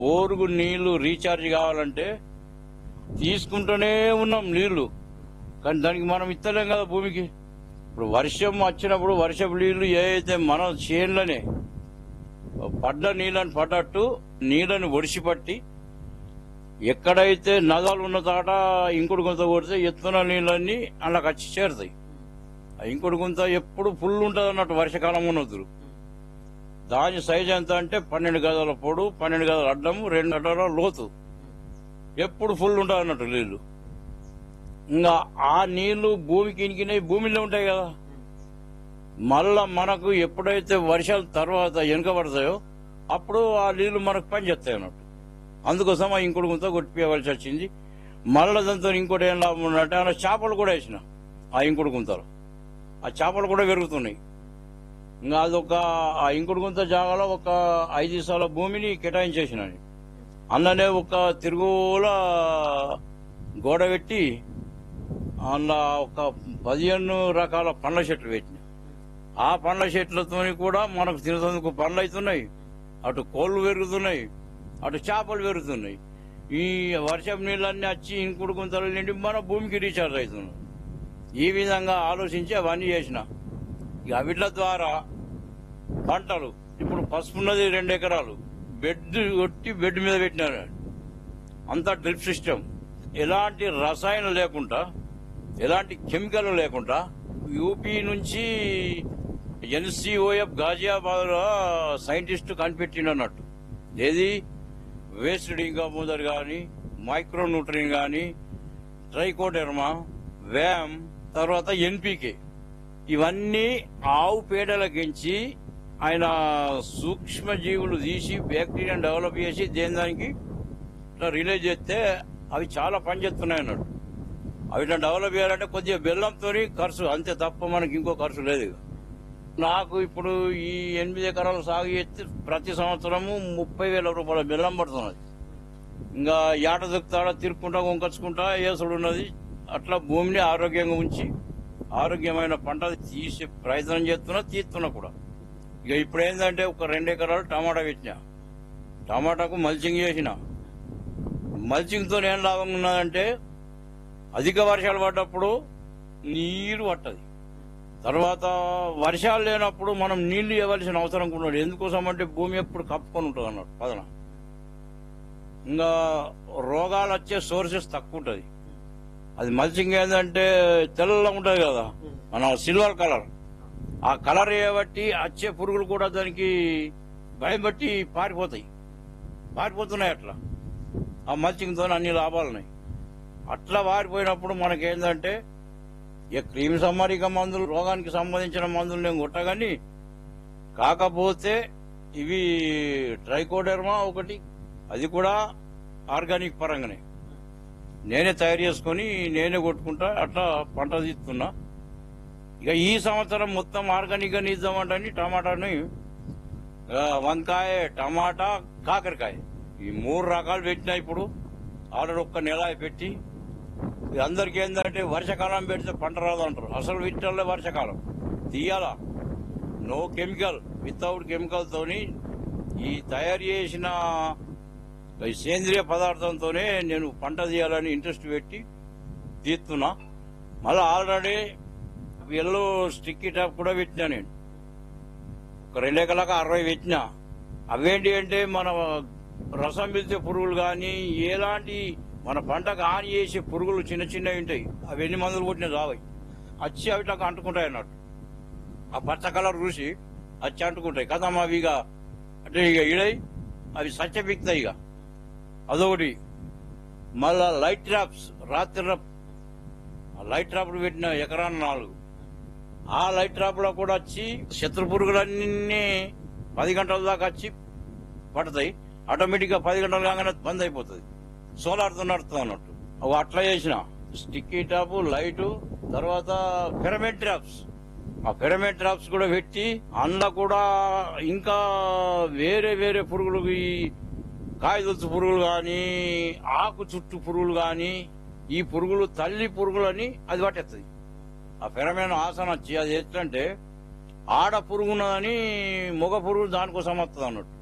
బోరుగు నీళ్లు రీఛార్జ్ కావాలంటే తీసుకుంటూనే ఉన్నాం నీళ్లు కానీ దానికి మనం ఇస్తలేం కదా భూమికి ఇప్పుడు వర్షం వచ్చినప్పుడు వర్షపు నీళ్లు ఏ అయితే మన చేన్లనే పడ్డ నీళ్ళని పడ్డట్టు నీళ్ళని ఒడిసిపట్టి ఎక్కడైతే నదాలు ఉన్న తాట ఇంకుడు గుంత కొడితే ఎత్తున నీళ్ళన్నీ అలా వచ్చి చేరుతాయి ఆ ఇంకుడు గుంత ఎప్పుడు ఫుల్ ఉంటుంది అన్నట్టు వర్షాకాలం ఉన్నదురు దాని సైజ్ ఎంత అంటే పన్నెండు గదాల పొడు పన్నెండు గదాల అడ్డము రెండు గదాల లోతు ఎప్పుడు ఫుల్ ఉంటుంది అన్నట్టు నీళ్లు ఇంకా ఆ నీళ్లు భూమికి ఇనికినాయి భూమిలో ఉంటాయి కదా మళ్ళా మనకు ఎప్పుడైతే వర్షాల తర్వాత వెనుకబడతాయో అప్పుడు ఆ నీళ్లు మనకు పనిచేస్తాయి అన్నట్టు అందుకోసం ఆ ఇంకోటి గుంత కొట్టిపోయవలసి వచ్చింది మళ్ళా దాంతో ఇంకోటి ఏం లాభం ఉన్నట్టే అలా చేపలు కూడా వేసిన ఆ ఇంకుడు గుంతలు ఆ చేపలు కూడా పెరుగుతున్నాయి ఇంకా అదొక ఆ ఇంకుడు గుంత జాగాలో ఒక ఐదు సార్ల భూమిని కేటాయించేసిన నేను. అందులోనే ఒక తిరుగుల గోడ పెట్టి అందులో ఒక పదిహేను రకాల పండ్ల చెట్లు పెట్టిన ఆ పండ్ల చెట్లతో కూడా మనకు తినేందుకు పండ్లు అవుతున్నాయి అటు కోళ్లు పెరుగుతున్నాయి అటు చేపలు పెరుగుతున్నాయి ఈ వర్షపు నీళ్ళన్నీ వచ్చి ఇంకుడు గుంతలు నిండి మన భూమికి రీఛార్జ్ అవుతున్నాయి ఈ విధంగా ఆలోచించి అవన్నీ చేసిన ఇక వీటి ద్వారా పంటలు ఇప్పుడు పసుపు ఉన్నది రెండు ఎకరాలు బెడ్ కొట్టి బెడ్ మీద పెట్టినారు అంతా డ్రిప్ సిస్టమ్ ఎలాంటి రసాయనం లేకుండా ఎలాంటి కెమికల్ లేకుండా యూపీ నుంచి ఎన్సిఓఎఫ్ గాజియాబాద్ లో సైంటిస్ట్ కనిపెట్టిండు అన్నట్టు ఏది వేస్ట్ డింగా మూదర్ గాని మైక్రో న్యూట్రిన్ గాని ట్రైకోడెర్మా వ్యామ్ తర్వాత ఎన్పికే ఇవన్నీ ఆవు పేడలకించి ఆయన సూక్ష్మ జీవులు తీసి బ్యాక్టీరియాని డెవలప్ చేసి దేని దానికి ఇట్లా రిలీజ్ చేస్తే అవి చాలా పనిచేస్తున్నాయి అన్నట్టు అవి ఇట్లా డెవలప్ చేయాలంటే కొద్దిగా బెల్లంతో ఖర్చు అంతే తప్ప మనకి ఇంకో ఖర్చు లేదు ఇక. నాకు ఇప్పుడు ఈ ఎనిమిది ఎకరాలు సాగు చేస్తే ప్రతి సంవత్సరము ముప్పై వేల రూపాయల బెల్లం పడుతున్నది ఇంకా ఏట దొక్కుతాడా తిరుక్కుంటా కొంకొచ్చుకుంటా ఏసుడు ఉన్నది అట్లా భూమిని ఆరోగ్యంగా ఉంచి ఆరోగ్యమైన పంట తీసే ప్రయత్నం చేస్తున్నా తీస్తున్నా కూడా ఇక ఇప్పుడు ఏంటంటే ఒక రెండు ఎకరాలు టమాటా పెట్టినా టమాటాకు మల్చింగ్ చేసిన మల్చింగ్ తో ఏం లాభం ఉన్నదంటే అధిక వర్షాలు పడ్డప్పుడు నీరు పట్టది తర్వాత వర్షాలు లేనప్పుడు మనం నీళ్లు ఇవ్వాల్సిన అవసరం కూడా ఉండదు ఎందుకోసం అంటే భూమి ఎప్పుడు కప్పుకొని ఉంటుంది అన్నట్టు పదన ఇంకా రోగాలు వచ్చే సోర్సెస్ తక్కువ ఉంటది అది మల్చింగ్ ఏంటంటే తెల్లగా ఉంటది కదా మన సిల్వర్ కలర్ ఆ కలర్ బట్టి వచ్చే పురుగులు కూడా దానికి భయం బట్టి పారిపోతాయి పారిపోతున్నాయి అట్లా ఆ మల్చింగ్ తో అన్ని లాభాలున్నాయి అట్లా పారిపోయినప్పుడు మనకేందంటే ఇక క్రీమ్ సంహారిక మందులు రోగానికి సంబంధించిన మందులు నేను కొట్టగాని కాకపోతే ఇవి ట్రైకోడెర్మా ఒకటి అది కూడా ఆర్గానిక్ పరంగానే నేనే తయారు చేసుకొని నేనే కొట్టుకుంటా అట్లా పంట తీస్తున్నా ఇక ఈ సంవత్సరం మొత్తం ఆర్గానిక్ గా ఇద్దామంటని టమాటాని ఆ, వంకాయ టమాటా కాకరకాయ ఈ మూడు రకాలు పెట్టినా ఇప్పుడు ఆల్రెడీ ఒక్క నెల పెట్టి ఇది అందరికి ఏంటంటే వర్షాకాలం పెడితే పంట రాదు అంటారు అసలు విత్తనాలే వర్షాకాలం తీయాలా నో కెమికల్ వితౌట్ కెమికల్ తోని ఈ తయారు చేసిన ఈ సేంద్రియ పదార్థంతోనే నేను పంట తీయాలని ఇంట్రెస్ట్ పెట్టి తీస్తున్నా మళ్ళీ ఆల్రెడీ ఎల్లో స్టిక్కీ టాప్ కూడా పెట్టినా నేను ఒక రెండు ఎకరాలకు అరవై పెట్టినా అవేంటి అంటే మన రసం పిలిచే పురుగులు కానీ ఎలాంటి మన పంటకు హాని చేసే పురుగులు చిన్న చిన్నవి ఉంటాయి అవి ఎన్ని మందులు కొట్టినా రావాయి వచ్చి అవి నాకు అంటుకుంటాయి అన్నట్టు ఆ పచ్చ కలర్ చూసి వచ్చి అంటుకుంటాయి కదా అవి ఇక అంటే ఇక ఇడై అవి సత్యపిక్తాయి ఇక అదొకటి మళ్ళా లైట్ ట్రాప్స్ రాత్రి రా- ఆ లైట్ ట్రాప్లు పెట్టిన ఎకరాన్ని నాలుగు ఆ లైట్ ట్రాప్ లో కూడా వచ్చి శత్రు పురుగులన్నీ పది గంటల దాకా వచ్చి పడతాయి ఆటోమేటిక్ గా పది గంటలు కాగానే బంద్ అయిపోతుంది సోలార్ తో నడుస్తుంది అన్నట్టు అవి అట్లా చేసిన స్టిక్కీ టాప్ లైట్ తర్వాత పిరమిడ్ ట్రాప్స్ ఆ పిరమిడ్ ట్రాప్స్ కూడా పెట్టి అందులో కూడా ఇంకా వేరే వేరే పురుగులు ఈ కాయదొచ్చు పురుగులు గాని ఆకు చుట్టు పురుగులు గాని ఈ పురుగులు తల్లి పురుగులని అది పట్టేస్తుంది ఆ ఫెరమైన ఆసన వచ్చి అది ఎట్లంటే ఆడ పురుగున్నదని మగ పురుగు దానికోసం వస్తుంది అన్నట్టు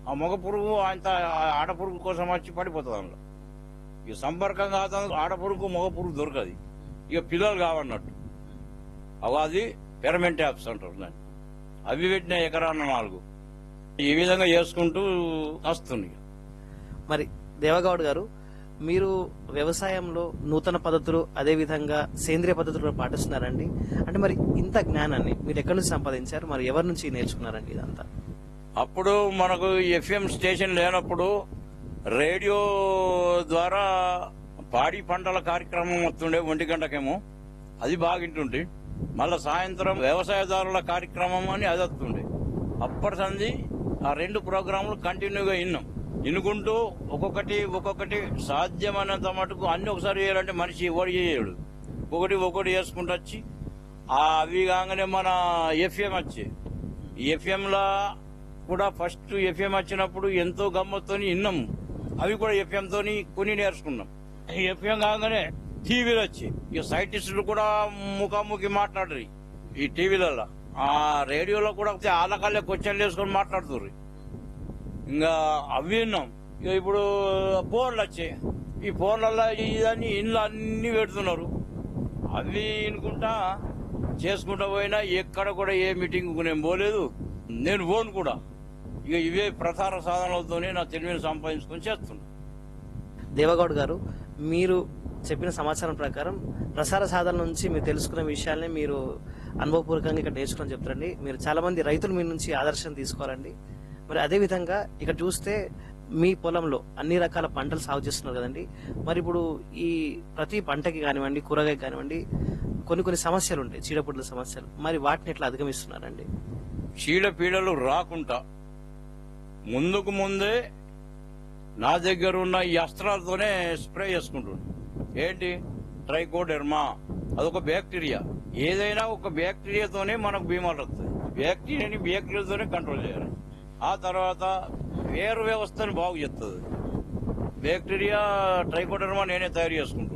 ఆ మగ పురుగు అంత ఆడ పురుగు కోసం వచ్చి పడిపోతుంది అందులో ఇక సంపర్కం కాదు ఆడ పురుగు మగ పురుగు దొరకదు ఇక పిల్లలు కావన్నట్టు అవి అది పెరమెంట్ యాప్స్ అంటారు దాన్ని అవి పెట్టిన ఎకరాన్న నాలుగు ఈ విధంగా చేసుకుంటూ వస్తుంది మరి దేవగౌడ్ గారు మీరు వ్యవసాయంలో నూతన పద్ధతులు అదే విధంగా సేంద్రియ పద్ధతులు కూడా పాటిస్తున్నారండి అంటే మరి ఇంత జ్ఞానాన్ని మీరు ఎక్కడి నుంచి సంపాదించారు మరి ఎవరి నుంచి నేర్చుకున్నారండి ఇదంతా అప్పుడు మనకు ఎఫ్ఎం స్టేషన్ లేనప్పుడు రేడియో ద్వారా పాడి పంటల కార్యక్రమం వస్తుండే ఒంటి గంటకేమో అది బాగింటుంటే మళ్ళా సాయంత్రం వ్యవసాయదారుల కార్యక్రమం అని అది వస్తుండే అప్పటి సంది ఆ రెండు ప్రోగ్రాంలు కంటిన్యూగా విన్నాం వినుకుంటూ ఒక్కొక్కటి ఒక్కొక్కటి సాధ్యమైనంత మటుకు అన్ని ఒకసారి చేయాలంటే మనిషి ఎవడు చేయడు ఒకటి ఒకటి చేసుకుంటూ వచ్చి ఆ అవి కాగానే మన ఎఫ్ఎం వచ్చి ఎఫ్ఎం లా కూడా ఫస్ట్ ఎఫ్ఎం వచ్చినప్పుడు ఎంతో గమ్మత్తోని విన్నాం అవి కూడా ఎఫ్ఎం తోని కొని నేర్చుకున్నాం ఎఫ్ఎం కాగానే టీవీలు వచ్చి ఇక సైంటిస్టులు కూడా ముఖాముఖి మాట్లాడరు ఈ టీవీలలో ఆ రేడియోలో కూడా ఆలకాలే క్వశ్చన్లు వేసుకొని మాట్లాడుతుర్రు ఇంకా అవి విన్నాం ఇక ఇప్పుడు ఫోన్లు వచ్చాయి ఈ ఫోన్లలో ఇదన్నీ ఇండ్లు అన్ని పెడుతున్నారు అవి వినుకుంటా చేసుకుంటా పోయినా ఎక్కడ కూడా ఏ మీటింగ్ నేను పోలేదు నేను పోను కూడా ఇక ఇవే ప్రధాన సాధనలతోనే నా తెలివిని సంపాదించుకొని చేస్తున్నా దేవగౌడ్ గారు మీరు చెప్పిన సమాచారం ప్రకారం ప్రసార సాధన నుంచి మీరు తెలుసుకున్న విషయాల్ని మీరు అనుభవపూర్వకంగా ఇక్కడ నేర్చుకుని చెప్తారండి మీరు చాలా మంది రైతులు మీ నుంచి ఆదర్శం తీసుకోవాలండి మరి అదే విధంగా ఇక్కడ చూస్తే మీ పొలంలో అన్ని రకాల పంటలు సాగు చేస్తున్నారు కదండి మరి ఇప్పుడు ఈ ప్రతి పంటకి కానివ్వండి కూరగాయ కానివ్వండి కొన్ని కొన్ని సమస్యలు ఉంటాయి చీడపుట్ల సమస్యలు మరి వాటిని ఎట్లా అధిగమిస్తున్నారండి చీడ పీడలు రాకుండా ముందుకు ముందే నా దగ్గర ఉన్న ఈ అస్త్రాలతోనే స్ప్రే చేసుకుంటున్నాను ఏంటి ట్రైకోడెర్మా అదొక బ్యాక్టీరియా ఏదైనా ఒక బ్యాక్టీరియాతోనే మనకు బీమాలు వస్తాయి బ్యాక్టీరియాని బ్యాక్టీరియాతోనే కంట్రోల్ చేయాలి ఆ తర్వాత వేరు వ్యవస్థని బాగు చేస్తుంది బ్యాక్టీరియా ట్రైకోడెర్మా నేనే తయారు చేసుకుంటున్నాను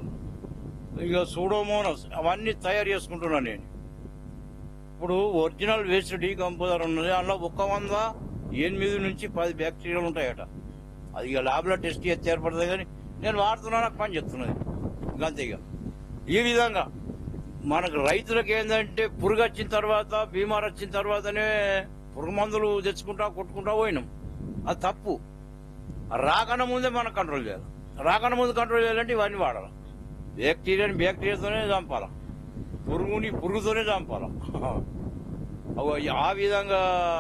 ఇక సూడోమోనస్ అవన్నీ తయారు చేసుకుంటున్నాను నేను ఇప్పుడు ఒరిజినల్ వేస్ట్ డీకంపోజర్ ఉన్నది అందులో ఒక్క వంద ఎనిమిది నుంచి పది బ్యాక్టీరియాలు ఉంటాయట అది ఇక ల్యాబ్లో టెస్ట్ చేస్తే ఏర్పడుతుంది కానీ నేను వాడుతున్నా నాకు పని చెప్తున్నది ఇంక అంతే ఇక ఈ విధంగా మనకు రైతులకు ఏంటంటే పురుగు వచ్చిన తర్వాత బీమార్ వచ్చిన తర్వాతనే పురుగు మందులు తెచ్చుకుంటా కొట్టుకుంటా పోయినాం అది తప్పు రాకన ముందే మనం కంట్రోల్ చేయాలి రాకన ముందు కంట్రోల్ చేయాలంటే ఇవన్నీ వాడాలి బ్యాక్టీరియాని బ్యాక్టీరియాతోనే చంపాలి పురుగుని పురుగుతోనే చంపాలి అవ ఆ విధంగా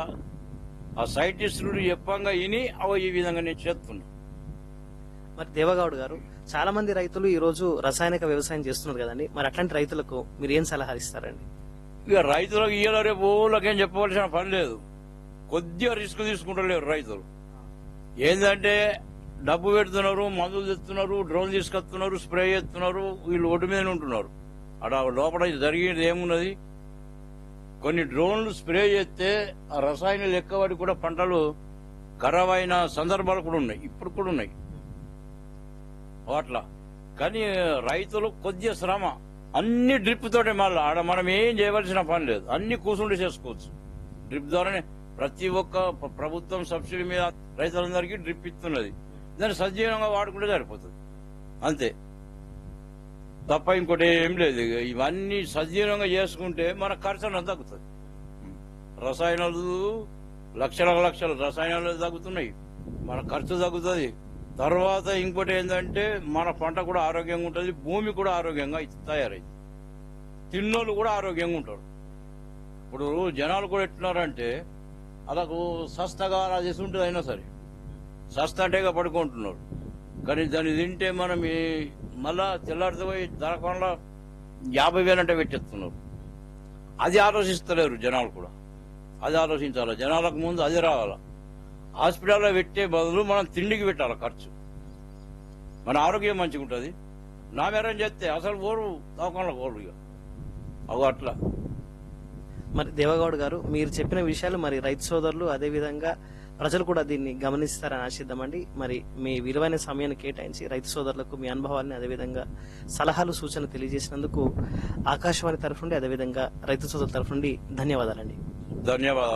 ఆ సైంటిస్టులు చెప్పంగా విని అవ ఈ విధంగా నేను చేస్తున్నా మరి దేవగౌడ్ గారు చాలా మంది రైతులు ఈ రోజు రసాయనిక వ్యవసాయం చేస్తున్నారు కదండి మరి అట్లాంటి రైతులకు మీరు ఏం సలహా ఇస్తారండి ఇక రైతులకు ఇయ్యాల రేపు ఊళ్ళకేం చెప్పవలసిన పని లేదు కొద్దిగా రిస్క్ తీసుకుంటలేరు రైతులు ఏంటంటే డబ్బు పెడుతున్నారు మందులు తెస్తున్నారు డ్రోన్ తీసుకొస్తున్నారు స్ప్రే చేస్తున్నారు వీళ్ళు ఒడ్డు మీద ఉంటున్నారు అక్కడ లోపల జరిగేది ఏమున్నది కొన్ని డ్రోన్లు స్ప్రే చేస్తే ఆ రసాయనాలు ఎక్కువడి కూడా పంటలు ఖరాబ్ అయిన సందర్భాలు కూడా ఉన్నాయి ఇప్పుడు కూడా ఉన్నాయి అట్లా కానీ రైతులు కొద్దిగా శ్రమ అన్ని డ్రిప్ తోటే మళ్ళీ ఆడ మనం ఏం చేయవలసిన పని లేదు అన్ని కూసుండి చేసుకోవచ్చు డ్రిప్ ద్వారానే ప్రతి ఒక్క ప్ర- ప్రభుత్వం సబ్సిడీ మీద రైతులందరికీ డ్రిప్ ఇస్తున్నది దాన్ని సజీవంగా వాడుకుంటే సరిపోతుంది అంతే తప్ప ఇంకోటి ఏం లేదు ఇక ఇవన్నీ సజీవంగా చేసుకుంటే మన ఖర్చు అనేది తగ్గుతుంది రసాయనాలు లక్షల లక్షల రసాయనాలు తగ్గుతున్నాయి మన ఖర్చు తగ్గుతుంది తర్వాత ఇంకోటి ఏంటంటే మన పంట కూడా ఆరోగ్యంగా ఉంటుంది భూమి కూడా ఆరోగ్యంగా తయారైంది తిన్నోళ్ళు కూడా ఆరోగ్యంగా ఉంటారు ఇప్పుడు జనాలు కూడా ఎట్లున్నారంటే అలాగూ సస్తగా అలా చేసి ఉంటుంది అయినా సరే సస్త అంటేగా పడుకుంటున్నారు కానీ దాన్ని తింటే మనం ఈ- మళ్ళా తెల్లారితో పోయి దరకొండలో యాభై వేలంటే పెట్టేస్తున్నారు అది ఆలోచిస్తలేరు జనాలు కూడా అది ఆలోచించాలి జనాలకు ముందు అది రావాలా హాస్పిటల్లో పెట్టే బదులు మనం తిండికి పెట్టాలి ఖర్చు మన ఆరోగ్యం మంచిగా ఉంటుంది నా మేరం చేస్తే అసలు ఓరు దవాఖానలో ఓరు ఇక అవు అట్లా మరి దేవగౌడ్ గారు మీరు చెప్పిన విషయాలు మరి రైతు సోదరులు అదే విధంగా ప్రజలు కూడా దీన్ని గమనిస్తారని ఆశిద్దామండి మరి మీ విలువైన సమయాన్ని కేటాయించి రైతు సోదరులకు మీ అనుభవాన్ని అదేవిధంగా సలహాలు సూచనలు తెలియజేసినందుకు ఆకాశవాణి తరఫు నుండి అదేవిధంగా రైతు సోదరుల తరఫు నుండి ధన్యవాదాలండి ధన్యవాదాలు